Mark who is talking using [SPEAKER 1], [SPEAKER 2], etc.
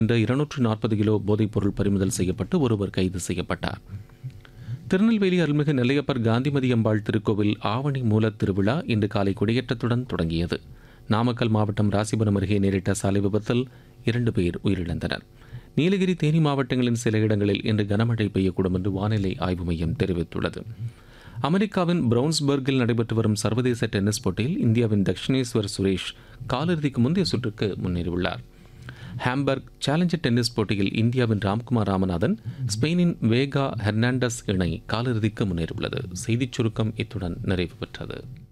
[SPEAKER 1] இந்த இருநூற்று நாற்பது கிலோ போதைப்பொருள் பறிமுதல் செய்யப்பட்டு ஒருவர் கைது செய்யப்பட்டார் திருநெல்வேலி அருள்மிகு நெல்லையப்பர் காந்திமதி அம்பாள் திருக்கோவில் ஆவணி மூலத் திருவிழா இன்று காலை கொடியேற்றத்துடன் தொடங்கியது நாமக்கல் மாவட்டம் ராசிபுரம் அருகே நேரிட்ட சாலை விபத்தில் இரண்டு பேர் உயிரிழந்தனர் நீலகிரி தேனி மாவட்டங்களின் சில இடங்களில் இன்று கனமழை பெய்யக்கூடும் என்று வானிலை ஆய்வு மையம் தெரிவித்துள்ளது அமெரிக்காவின் பிரவுன்ஸ்பர்கில் நடைபெற்று வரும் சர்வதேச டென்னிஸ் போட்டியில் இந்தியாவின் தக்ஷிணேஸ்வர் சுரேஷ் காலிறுதிக்கு முந்தைய சுற்றுக்கு முன்னேறியுள்ளார் ஹாம்பர்க் சேலஞ்சர் டென்னிஸ் போட்டியில் இந்தியாவின் ராம்குமார் ராமநாதன் ஸ்பெயினின் வேகா ஹெர்னாண்டஸ் இணை காலிறுதிக்கு முன்னேறியுள்ளது செய்திச் சுருக்கம் இத்துடன் நிறைவு பெற்றது